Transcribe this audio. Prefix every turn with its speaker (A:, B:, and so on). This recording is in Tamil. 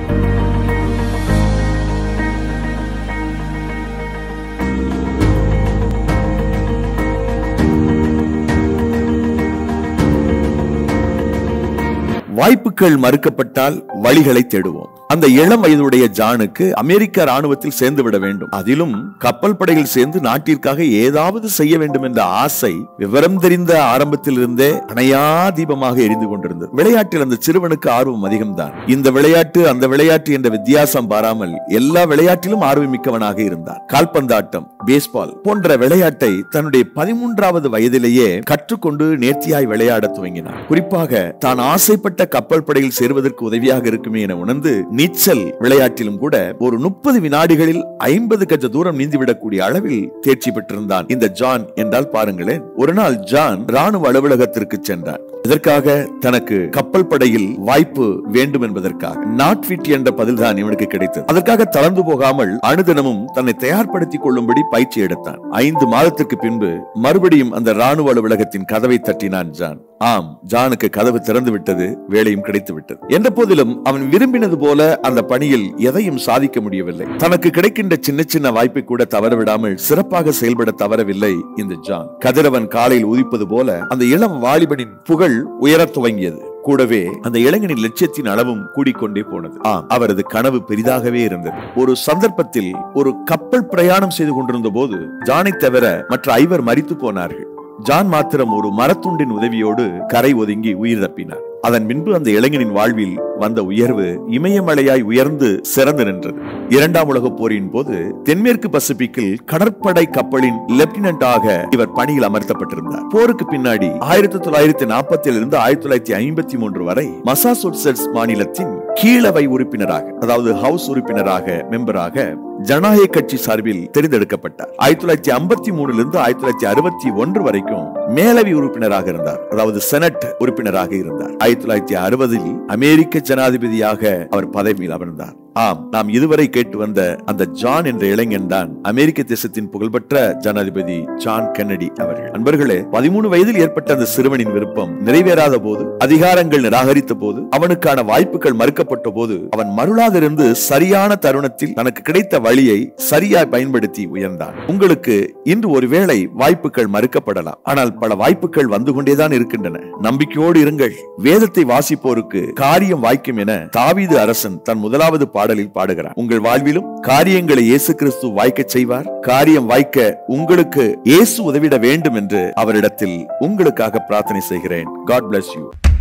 A: வாய்ப்புகள் மறுக்கப்பட்டால் வழிகளை தேடுவோம் அந்த இளம் வயதுடைய ஜானுக்கு அமெரிக்க ராணுவத்தில் சேர்ந்து விட வேண்டும் அதிலும் கப்பல் படையில் சேர்ந்து நாட்டிற்காக ஏதாவது செய்ய வேண்டும் என்ற ஆசை விவரம் தெரிந்த ஆரம்பத்தில் இருந்தே அணையா தீபமாக எரிந்து கொண்டிருந்தது விளையாட்டில் அந்த சிறுவனுக்கு ஆர்வம் அதிகம்தான் இந்த விளையாட்டு அந்த விளையாட்டு என்ற வித்தியாசம் பாராமல் எல்லா விளையாட்டிலும் ஆர்வமிக்கவனாக இருந்தான் கால்பந்தாட்டம் பேஸ்பால் போன்ற விளையாட்டை தன்னுடைய பதிமூன்றாவது வயதிலேயே கற்றுக்கொண்டு நேர்த்தியாய் விளையாட துவங்கினார் குறிப்பாக தான் ஆசைப்பட்ட கப்பல் படையில் சேருவதற்கு உதவியாக இருக்குமே என உணர்ந்து நீச்சல் விளையாட்டிலும் கூட ஒரு முப்பது வினாடிகளில் ஐம்பது கஜ தூரம் நீந்திவிடக்கூடிய அளவில் தேர்ச்சி பெற்றிருந்தான் இந்த ஜான் என்றால் பாருங்களேன் ஒரு நாள் ஜான் ராணுவ அலுவலகத்திற்கு சென்றான் இதற்காக தனக்கு கப்பல் படையில் வாய்ப்பு வேண்டும் என்பதற்காக நாட் ஃபிட் என்ற பதில்தான் இவனுக்கு கிடைத்தது அதற்காக தளர்ந்து போகாமல் அனுதினமும் தன்னை தயார்படுத்திக் கொள்ளும்படி பயிற்சி எடுத்தான் ஐந்து மாதத்திற்கு பின்பு மறுபடியும் அந்த ராணுவ அலுவலகத்தின் கதவை தட்டினான் ஜான் ஆம் ஜானுக்கு கதவு திறந்து விட்டது வேலையும் கிடைத்து விட்டது என்ற போதிலும் அவன் விரும்பினது போல அந்த பணியில் எதையும் சாதிக்க முடியவில்லை தனக்கு கிடைக்கின்ற சின்ன சின்ன வாய்ப்பை கூட தவறவிடாமல் சிறப்பாக செயல்பட தவறவில்லை இந்த ஜான் கதிரவன் காலையில் உதிப்பது போல அந்த இளம் வாலிபனின் புகழ் உயரத் துவங்கியது கூடவே அந்த இளைஞனின் லட்சியத்தின் அளவும் கூடிக்கொண்டே போனது ஆம் அவரது கனவு பெரிதாகவே இருந்தது ஒரு சந்தர்ப்பத்தில் ஒரு கப்பல் பிரயாணம் செய்து கொண்டிருந்த போது ஜானை தவிர மற்ற ஐவர் மரித்து போனார்கள் ஜான் மாத்திரம் ஒரு மரத்துண்டின் உதவியோடு கரை ஒதுங்கி உயிர் தப்பினார் அதன் பின்பு அந்த இளைஞனின் வாழ்வில் வந்த உயர்வு இமயமலையாய் உயர்ந்து சிறந்து நின்றது இரண்டாம் உலக போரின் போது தென்மேற்கு பசிபிக்கில் கடற்படை கப்பலின் லெப்டினன்டாக இவர் பணியில் அமர்த்தப்பட்டிருந்தார் போருக்கு பின்னாடி ஆயிரத்தி தொள்ளாயிரத்தி நாற்பத்தி இருந்து ஆயிரத்தி தொள்ளாயிரத்தி ஐம்பத்தி மூன்று வரை மசாசூசெட்ஸ் மாநிலத்தின் கீழவை உறுப்பினராக அதாவது ஹவுஸ் உறுப்பினராக மெம்பராக ஜனநாயக கட்சி சார்பில் தேர்ந்தெடுக்கப்பட்டார் ஆயிரத்தி தொள்ளாயிரத்தி ஐம்பத்தி மூணுல இருந்து ஆயிரத்தி தொள்ளாயிரத்தி அறுபத்தி ஒன்று வரைக்கும் மேலவை உறுப்பினராக இருந்தார் அதாவது செனட் உறுப்பினராக இருந்தார் ஆயிரத்தி தொள்ளாயிரத்தி அறுபதில் அமெரிக்க ஜனாதிபதியாக அவர் பதவியில் அமர்ந்தார் ஆம் நாம் இதுவரை கேட்டு வந்த அந்த ஜான் என்ற இளைஞன் தான் அமெரிக்க தேசத்தின் புகழ்பெற்ற ஜனாதிபதி ஜான் கென்னடி அவர்கள் நண்பர்களே பதிமூணு வயதில் ஏற்பட்ட அந்த சிறுவனின் விருப்பம் நிறைவேறாத போது அதிகாரங்கள் நிராகரித்த போது அவனுக்கான வாய்ப்புகள் மறுக்கப்பட்ட போது அவன் மருளாதிருந்து சரியான தருணத்தில் தனக்கு கிடைத்த வழியை சரியாய் பயன்படுத்தி உயர்ந்தான் உங்களுக்கு இன்று ஒருவேளை வாய்ப்புகள் மறுக்கப்படலாம் ஆனால் பல வாய்ப்புகள் வந்து கொண்டேதான் இருக்கின்றன நம்பிக்கையோடு இருங்கள் வேதத்தை வாசிப்போருக்கு காரியம் வாய்க்கும் என தாவீது அரசன் தன் முதலாவது பாடலில் பாடுகிறார் உங்கள் வாழ்விலும் காரியங்களை இயேசு கிறிஸ்து வாய்க்க செய்வார் காரியம் வாய்க்க உங்களுக்கு இயேசு உதவிட வேண்டும் என்று அவரிடத்தில் உங்களுக்காக பிரார்த்தனை செய்கிறேன் காட் bless யூ